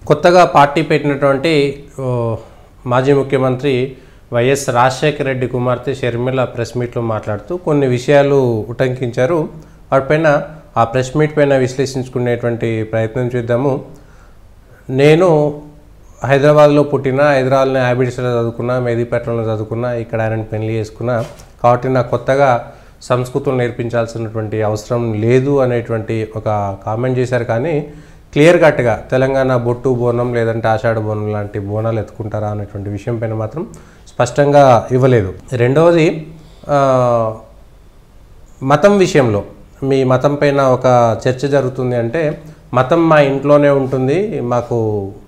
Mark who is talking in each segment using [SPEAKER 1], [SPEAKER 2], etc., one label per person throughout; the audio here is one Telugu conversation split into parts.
[SPEAKER 1] కొత్తగా పార్టీ పెట్టినటువంటి ఓ, మాజీ ముఖ్యమంత్రి వైఎస్ రాజశేఖర రెడ్డి కుమార్తె షర్మిల ప్రెస్ మీట్లో మాట్లాడుతూ కొన్ని విషయాలు ఉటంకించారు వాటిపైన ఆ ప్రెస్ మీట్ పైన విశ్లేషించుకునేటువంటి ప్రయత్నం చేద్దాము నేను హైదరాబాద్లో పుట్టిన హైదరాబాద్లో హ్యాబిట్స్లో చదువుకున్నా మెహదీపట్నంలో చదువుకున్నా ఇక్కడ ఆయన పెళ్లి చేసుకున్నా కాబట్టి నాకు కొత్తగా సంస్కృతం నేర్పించాల్సినటువంటి అవసరం లేదు అనేటువంటి ఒక కామెంట్ చేశారు కానీ క్లియర్ కట్గా తెలంగాణ బొట్టు బోనం లేదంటే ఆషాఢ బోనం లాంటి బోనాలు ఎత్తుకుంటారా అనేటువంటి విషయం పైన మాత్రం స్పష్టంగా ఇవ్వలేదు రెండవది ఆ, మతం విషయంలో మీ మతం పైన ఒక చర్చ జరుగుతుంది అంటే మతం మా ఇంట్లోనే ఉంటుంది మాకు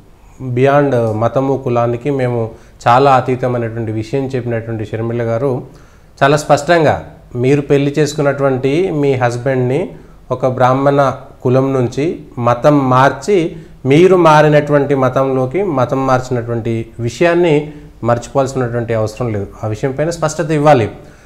[SPEAKER 1] బియాండ్ మతము కులానికి మేము చాలా అతీతమైనటువంటి విషయం చెప్పినటువంటి షర్మిల గారు చాలా స్పష్టంగా మీరు పెళ్లి చేసుకున్నటువంటి మీ హస్బెండ్ని ఒక బ్రాహ్మణ కులం నుంచి మతం మార్చి మీరు మారినటువంటి మతంలోకి మతం మార్చినటువంటి విషయాన్ని మర్చిపోవాల్సినటువంటి అవసరం లేదు ఆ విషయం పైన స్పష్టత ఇవ్వాలి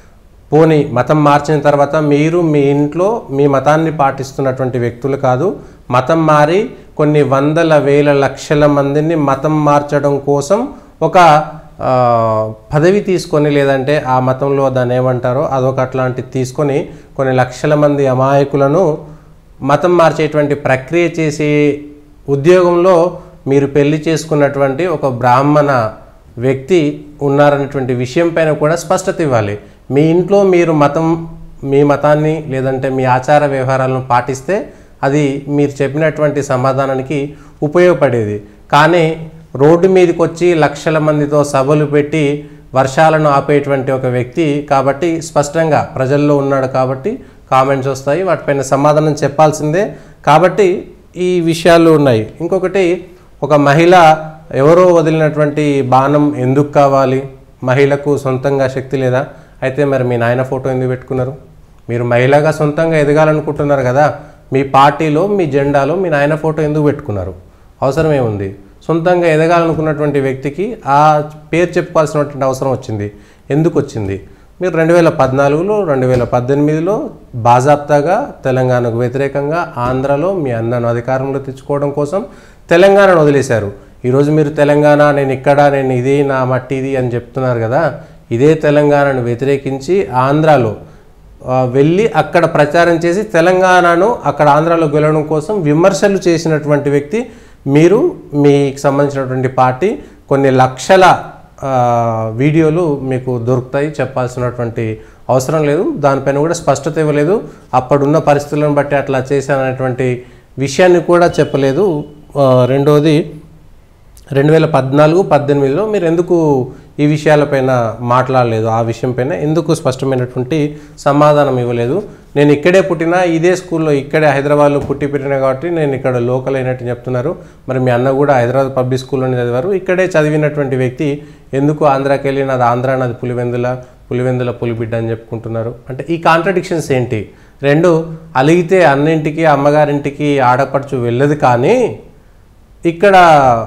[SPEAKER 1] పోనీ మతం మార్చిన తర్వాత మీరు మీ ఇంట్లో మీ మతాన్ని పాటిస్తున్నటువంటి వ్యక్తులు కాదు మతం మారి కొన్ని వందల వేల లక్షల మందిని మతం మార్చడం కోసం ఒక ఆ, పదవి తీసుకొని లేదంటే ఆ మతంలో దాన్ని ఏమంటారో అదొక అట్లాంటిది తీసుకొని కొన్ని లక్షల మంది అమాయకులను మతం మార్చేటువంటి ప్రక్రియ చేసే ఉద్యోగంలో మీరు పెళ్లి చేసుకున్నటువంటి ఒక బ్రాహ్మణ వ్యక్తి ఉన్నారనేటువంటి విషయం పైన కూడా స్పష్టత ఇవ్వాలి మీ ఇంట్లో మీరు మతం మీ మతాన్ని లేదంటే మీ ఆచార వ్యవహారాలను పాటిస్తే అది మీరు చెప్పినటువంటి సమాధానానికి ఉపయోగపడేది కానీ రోడ్డు మీదకి వచ్చి లక్షల మందితో సభలు పెట్టి వర్షాలను ఆపేటువంటి ఒక వ్యక్తి కాబట్టి స్పష్టంగా ప్రజల్లో ఉన్నాడు కాబట్టి కామెంట్స్ వస్తాయి వాటిపైన సమాధానం చెప్పాల్సిందే కాబట్టి ఈ విషయాలు ఉన్నాయి ఇంకొకటి ఒక మహిళ ఎవరో వదిలినటువంటి బాణం ఎందుకు కావాలి మహిళకు సొంతంగా శక్తి లేదా అయితే మరి మీ నాయన ఫోటో ఎందుకు పెట్టుకున్నారు మీరు మహిళగా సొంతంగా ఎదగాలనుకుంటున్నారు కదా మీ పార్టీలో మీ జెండాలో మీ నాయన ఫోటో ఎందుకు పెట్టుకున్నారు అవసరం ఏముంది సొంతంగా ఎదగాలనుకున్నటువంటి వ్యక్తికి ఆ పేరు చెప్పుకోవాల్సినటువంటి అవసరం వచ్చింది ఎందుకు వచ్చింది మీరు రెండు వేల పద్నాలుగులో రెండు వేల పద్దెనిమిదిలో బాజాప్తాగా తెలంగాణకు వ్యతిరేకంగా ఆంధ్రలో మీ అన్నను అధికారంలో తెచ్చుకోవడం కోసం తెలంగాణను వదిలేశారు ఈరోజు మీరు తెలంగాణ నేను ఇక్కడ నేను ఇది నా మట్టి ఇది అని చెప్తున్నారు కదా ఇదే తెలంగాణను వ్యతిరేకించి ఆంధ్రాలో ఆ, వెళ్ళి అక్కడ ప్రచారం చేసి తెలంగాణను అక్కడ ఆంధ్రాలో గెలవడం కోసం విమర్శలు చేసినటువంటి వ్యక్తి మీరు మీకు సంబంధించినటువంటి పార్టీ కొన్ని లక్షల ఆ, వీడియోలు మీకు దొరుకుతాయి చెప్పాల్సినటువంటి అవసరం లేదు దానిపైన కూడా స్పష్టత ఇవ్వలేదు అప్పుడున్న పరిస్థితులను బట్టి అట్లా చేశాననేటువంటి విషయాన్ని కూడా చెప్పలేదు ఆ, రెండవది రెండు వేల పద్నాలుగు పద్దెనిమిదిలో మీరు ఎందుకు ఈ విషయాలపైన మాట్లాడలేదు ఆ విషయంపైన ఎందుకు స్పష్టమైనటువంటి సమాధానం ఇవ్వలేదు నేను ఇక్కడే పుట్టినా ఇదే స్కూల్లో ఇక్కడే హైదరాబాద్లో పుట్టి పెట్టినా కాబట్టి నేను ఇక్కడ లోకల్ అయినట్టు చెప్తున్నారు మరి మీ అన్న కూడా హైదరాబాద్ పబ్లిక్ స్కూల్లోనే చదివారు ఇక్కడే చదివినటువంటి వ్యక్తి ఎందుకు ఆంధ్రాకి వెళ్ళి నాది ఆంధ్ర నాది పులివెందుల పులివెందుల పులిబిడ్డ అని చెప్పుకుంటున్నారు అంటే ఈ కాంట్రడిక్షన్స్ ఏంటి రెండు అలిగితే అన్నింటికి అమ్మగారింటికి ఆడపడుచు వెళ్ళదు కానీ ఇక్కడ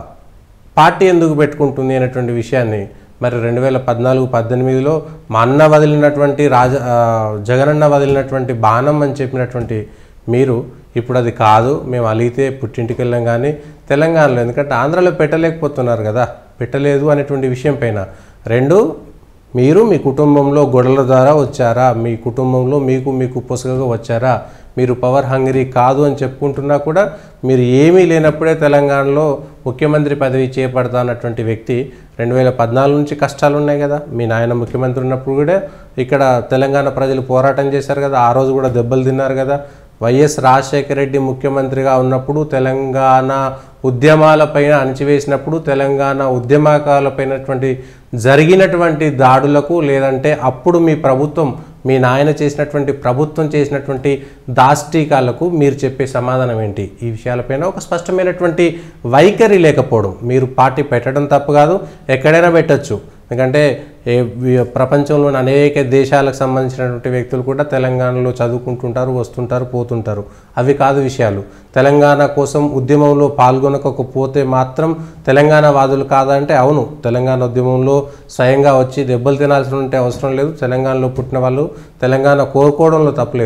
[SPEAKER 1] పార్టీ ఎందుకు పెట్టుకుంటుంది అనేటువంటి విషయాన్ని మరి రెండు వేల పద్నాలుగు పద్దెనిమిదిలో మా అన్న వదిలినటువంటి రాజ ఆ, జగనన్న వదిలినటువంటి బాణం అని చెప్పినటువంటి మీరు ఇప్పుడు అది కాదు మేము అలిగితే పుట్టింటికి వెళ్ళాం కానీ తెలంగాణలో ఎందుకంటే ఆంధ్రాలో పెట్టలేకపోతున్నారు కదా పెట్టలేదు అనేటువంటి విషయం పైన రెండు మీరు మీ కుటుంబంలో గొడవల ద్వారా వచ్చారా మీ కుటుంబంలో మీకు మీకు పొసగగా వచ్చారా మీరు పవర్ హంగరీ కాదు అని చెప్పుకుంటున్నా కూడా మీరు ఏమీ లేనప్పుడే తెలంగాణలో ముఖ్యమంత్రి పదవి చేపడతా అన్నటువంటి వ్యక్తి రెండు వేల పద్నాలుగు నుంచి కష్టాలు ఉన్నాయి కదా మీ నాయన ముఖ్యమంత్రి ఉన్నప్పుడు కూడా ఇక్కడ తెలంగాణ ప్రజలు పోరాటం చేశారు కదా ఆ రోజు కూడా దెబ్బలు తిన్నారు కదా వైఎస్ రాజశేఖర రెడ్డి ముఖ్యమంత్రిగా ఉన్నప్పుడు తెలంగాణ ఉద్యమాలపైన అణిచివేసినప్పుడు తెలంగాణ ఉద్యమకాలపైనటువంటి జరిగినటువంటి దాడులకు లేదంటే అప్పుడు మీ ప్రభుత్వం మీ నాయన చేసినటువంటి ప్రభుత్వం చేసినటువంటి దాష్టీకాలకు మీరు చెప్పే సమాధానం ఏంటి ఈ విషయాలపైన ఒక స్పష్టమైనటువంటి వైఖరి లేకపోవడం మీరు పార్టీ పెట్టడం తప్పు కాదు ఎక్కడైనా పెట్టచ్చు ఎందుకంటే ఏ వి- ప్రపంచంలోని అనేక దేశాలకు సంబంధించినటువంటి వ్యక్తులు కూడా తెలంగాణలో చదువుకుంటుంటారు వస్తుంటారు పోతుంటారు అవి కాదు విషయాలు తెలంగాణ కోసం ఉద్యమంలో పాల్గొనకపోతే మాత్రం తెలంగాణ వాదులు కాదంటే అవును తెలంగాణ ఉద్యమంలో స్వయంగా వచ్చి దెబ్బలు తినాల్సిన అవసరం లేదు తెలంగాణలో పుట్టిన వాళ్ళు తెలంగాణ కోరుకోవడంలో తప్పలేదు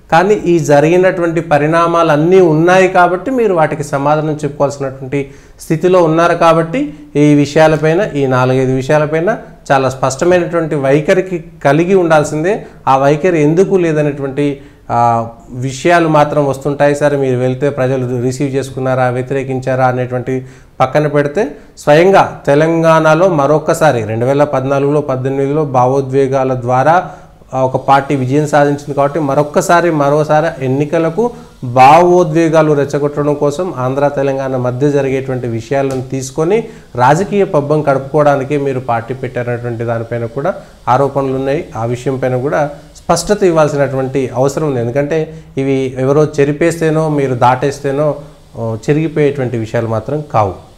[SPEAKER 1] కానీ ఈ జరిగినటువంటి పరిణామాలు అన్నీ ఉన్నాయి కాబట్టి మీరు వాటికి సమాధానం చెప్పుకోవాల్సినటువంటి స్థితిలో ఉన్నారు కాబట్టి ఈ విషయాలపైన ఈ నాలుగైదు విషయాలపైన చాలా స్పష్టమైనటువంటి వైఖరికి కలిగి ఉండాల్సిందే ఆ వైఖరి ఎందుకు లేదనేటువంటి ఆ, విషయాలు మాత్రం వస్తుంటాయి సార్ మీరు వెళ్తే ప్రజలు రిసీవ్ చేసుకున్నారా వ్యతిరేకించారా అనేటువంటి పక్కన పెడితే స్వయంగా తెలంగాణలో మరొకసారి రెండు వేల పద్నాలుగులో పద్దెనిమిదిలో భావోద్వేగాల ద్వారా ఆ, ఒక పార్టీ విజయం సాధించింది కాబట్టి మరొక్కసారి మరోసారి ఎన్నికలకు భావోద్వేగాలు రెచ్చగొట్టడం కోసం ఆంధ్ర తెలంగాణ మధ్య జరిగేటువంటి విషయాలను తీసుకొని రాజకీయ పబ్బం గడుపుకోవడానికి మీరు పార్టీ పెట్టారనేటువంటి దానిపైన కూడా ఆరోపణలు ఉన్నాయి ఆ విషయం పైన కూడా స్పష్టత ఇవ్వాల్సినటువంటి అవసరం ఉంది ఎందుకంటే ఇవి ఎవరో చెరిపేస్తేనో మీరు దాటేస్తేనో ఓ, చెరిగిపోయేటువంటి విషయాలు మాత్రం కావు